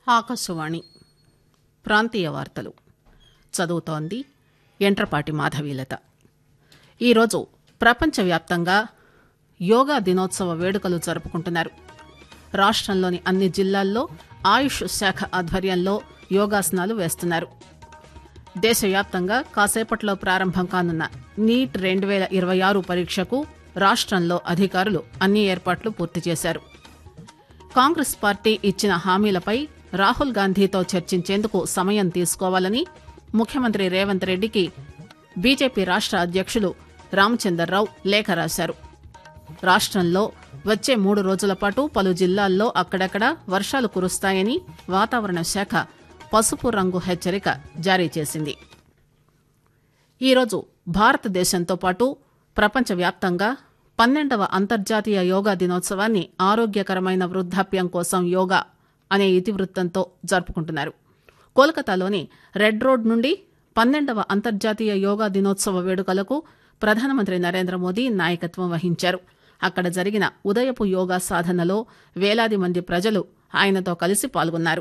ఆకాశవాణి ప్రాంతీయ వార్తలు చదువుతోంది ఎంట్రపాటి మాధవీలత ఈరోజు ప్రపంచవ్యాప్తంగా యోగా దినోత్సవ వేడుకలు జరుపుకుంటున్నారు రాష్టంలోని అన్ని జిల్లాల్లో ఆయుష్ శాఖ ఆధ్వర్యంలో యోగాసనాలు వేస్తున్నారు దేశవ్యాప్తంగా కాసేపట్లో ప్రారంభం కానున్న నీట్ రెండు పేల ఇరవై ఆరు పరీక్షకు రాష్టంలో అధికారులు అన్ని ఏర్పాట్లు పూర్తి చేశారు కాంగ్రెస్ పార్టీ ఇచ్చిన హామీలపై రాహుల్ గాంధీతో చర్చించేందుకు సమయం తీసుకోవాలని ముఖ్యమంత్రి రేవంత్ రెడ్డికి బీజేపీ రాష్ట అధ్యక్షులు రామచందర్రావు లేఖ రాశారు రాష్టంలో వచ్చే మూడు రోజుల పాటు పలు జిల్లాల్లో అక్కడక్కడ వర్షాలు కురుస్తాయని వాతావరణ శాఖ పసుపు రంగు హెచ్చరిక జారీ చేసింది ఈరోజు భారతదేశంతో పాటు ప్రపంచవ్యాప్తంగా పన్నెండవ అంతర్జాతీయ యోగా దినోత్సవాన్ని ఆరోగ్యకరమైన వృద్ధాప్యం కోసం యోగా అనే ఇతివృత్తంతో జరుపుకుంటున్నారు కోల్కతాలోని రెడ్ రోడ్ నుండి పన్నెండవ అంతర్జాతీయ యోగా దినోత్సవ వేడుకలకు ప్రధానమంత్రి నరేంద్ర మోదీ నాయకత్వం వహించారు అక్కడ జరిగిన ఉదయపు యోగా సాధనలో వేలాది మంది ప్రజలు ఆయనతో కలిసి పాల్గొన్నారు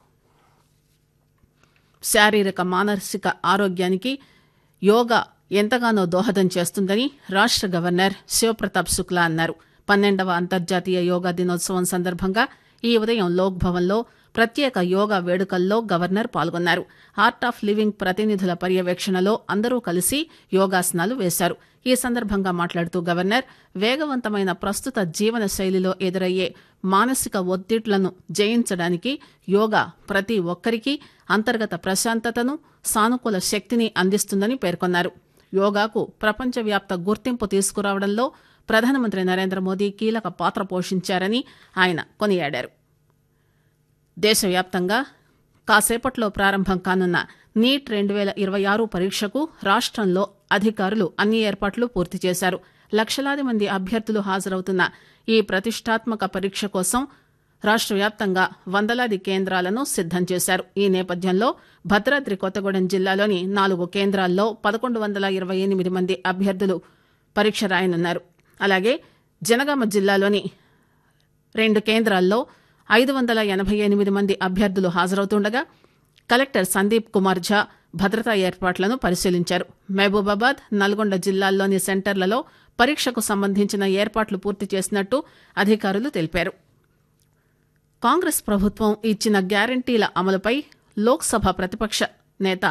శారీరక మానసిక ఆరోగ్యానికి యోగా ఎంతగానో దోహదం చేస్తుందని రాష్ట గవర్నర్ శివప్రతాప్ శుక్లా అన్నారు పన్నెండవ అంతర్జాతీయ యోగా దినోత్సవం సందర్భంగా ఈ ఉదయం లోక్ భవన్లో ప్రత్యేక యోగా వేడుకల్లో గవర్నర్ పాల్గొన్నారు ఆర్ట్ ఆఫ్ లివింగ్ ప్రతినిధుల పర్యవేక్షణలో అందరూ కలిసి యోగాసనాలు వేశారు ఈ సందర్భంగా మాట్లాడుతూ గవర్నర్ వేగవంతమైన ప్రస్తుత జీవన శైలిలో ఎదురయ్యే మానసిక ఒత్తిళ్లను జయించడానికి యోగా ప్రతి ఒక్కరికి అంతర్గత ప్రశాంతతను సానుకూల శక్తిని అందిస్తుందని పేర్కొన్నారు యోగాకు ప్రపంచవ్యాప్త గుర్తింపు తీసుకురావడంలో ప్రధానమంత్రి నరేంద్ర మోదీ కీలక పాత్ర పోషించారని ఆయన కొనియాడారు దేశవ్యాప్తంగా కాసేపట్లో ప్రారంభం కానున్న నీట్ రెండు పేల ఇరవై ఆరు పరీక్షకు రాష్టంలో అధికారులు అన్ని ఏర్పాట్లు పూర్తి చేశారు లక్షలాది మంది అభ్యర్థులు హాజరవుతున్న ఈ ప్రతిష్టాత్మక పరీక్ష కోసం రాష్ట వ్యాప్తంగా వందలాది కేంద్రాలను సిద్దం చేశారు ఈ నేపథ్యంలో భద్రాద్రి కొత్తగూడెం జిల్లాలోని నాలుగు కేంద్రాల్లో పదకొండు వందల ఇరవై ఎనిమిది మంది అభ్యర్థులు పరీక్ష రాయనున్నారు అలాగే జనగామ జిల్లాలోని రెండు కేంద్రాల్లో ఐదు వందల ఎనభై ఎనిమిది మంది అభ్యర్థులు హాజరవుతుండగా కలెక్టర్ సందీప్ కుమార్ ఝా భద్రతా ఏర్పాట్లను పరిశీలించారు మహబూబాబాద్ నల్గొండ జిల్లాల్లోని సెంటర్లలో పరీక్షకు సంబంధించిన ఏర్పాట్లు పూర్తి చేసినట్టు అధికారులు తెలిపారు కాంగ్రెస్ ప్రభుత్వం ఇచ్చిన గ్యారంటీల అమలుపై లోక్సభ ప్రతిపక్ష నేత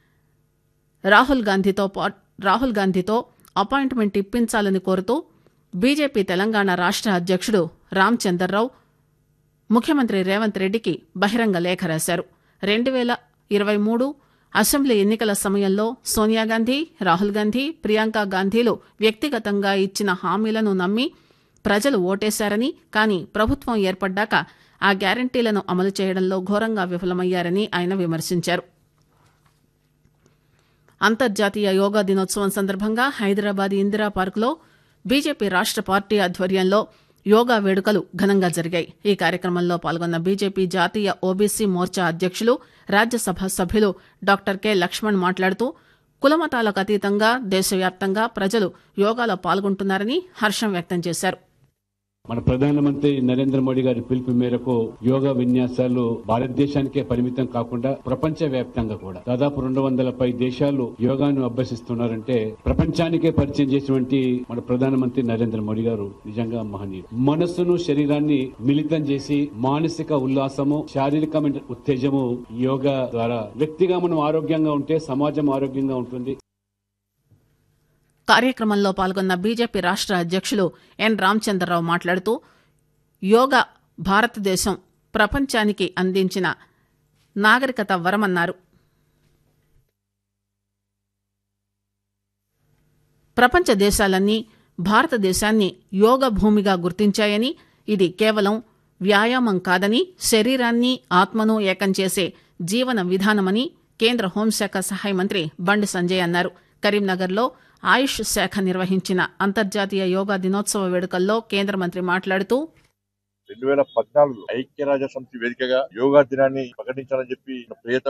రాహుల్ గాంధీతో రాహుల్ గాంధీతో అపాయింట్మెంట్ ఇప్పించాలని కోరుతూ బీజేపీ తెలంగాణ రాష్ట అధ్యక్షుడు రామచందర్రావు ముఖ్యమంత్రి రేవంత్ రెడ్డికి బహిరంగ లేఖ రాశారు రెండు పేల ఇరవై మూడు అసెంబ్లీ ఎన్నికల సమయంలో సోనియాగాంధీ రాహుల్ గాంధీ ప్రియాంక గాంధీలు వ్యక్తిగతంగా ఇచ్చిన హామీలను నమ్మి ప్రజలు ఓటేశారని కానీ ప్రభుత్వం ఏర్పడ్డాక ఆ గ్యారంటీలను అమలు చేయడంలో ఘోరంగా విఫలమయ్యారని ఆయన విమర్శించారు అంతర్జాతీయ యోగా దినోత్సవం సందర్భంగా హైదరాబాద్ ఇందిరా పార్కులో బీజేపీ రాష్ట పార్టీ ఆధ్వర్యంలో యోగా వేడుకలు ఘనంగా జరిగాయి ఈ కార్యక్రమంలో పాల్గొన్న బీజేపీ జాతీయ ఓబీసీ మోర్చా అధ్యక్షులు రాజ్యసభ సభ్యులు డాక్టర్ కె లక్ష్మణ్ మాట్లాడుతూ కులమతాలకు అతీతంగా దేశవ్యాప్తంగా ప్రజలు యోగాలో పాల్గొంటున్నారని హర్షం వ్యక్తం చేశారు మన ప్రధానమంత్రి నరేంద్ర మోడీ గారి పిలుపు మేరకు యోగా విన్యాసాలు భారతదేశానికే పరిమితం కాకుండా ప్రపంచ వ్యాప్తంగా కూడా దాదాపు రెండు వందల పై దేశాలు యోగాను అభ్యసిస్తున్నారంటే ప్రపంచానికే పరిచయం చేసినటువంటి మన ప్రధానమంత్రి నరేంద్ర మోడీ గారు నిజంగా మహనీయుడు మనస్సును శరీరాన్ని మిళితం చేసి మానసిక ఉల్లాసము శారీరకమైన ఉత్తేజము యోగా ద్వారా వ్యక్తిగా మనం ఆరోగ్యంగా ఉంటే సమాజం ఆరోగ్యంగా ఉంటుంది కార్యక్రమంలో పాల్గొన్న బీజేపీ రాష్ట అధ్యక్షులు ఎన్ రామచంద్రరావు మాట్లాడుతూ యోగా భారతదేశం ప్రపంచానికి అందించిన నాగరికత వరమన్నారు ప్రపంచ దేశాలన్నీ భారతదేశాన్ని యోగ భూమిగా గుర్తించాయని ఇది కేవలం వ్యాయామం కాదని శరీరాన్ని ఆత్మను ఏకం చేసే జీవన విధానమని కేంద్ర హోంశాఖ సహాయ మంత్రి బండి సంజయ్ అన్నారు కరీంనగర్లో ఆయుష్ శాఖ నిర్వహించిన అంతర్జాతీయ యోగా దినోత్సవ వేడుకల్లో కేంద్ర మంత్రి మాట్లాడుతూ రెండు వేల పద్నాలుగులో ఐక్యరాజ్య సమితి వేదికగా యోగా దినాన్ని ప్రకటించాలని చెప్పి ప్రియత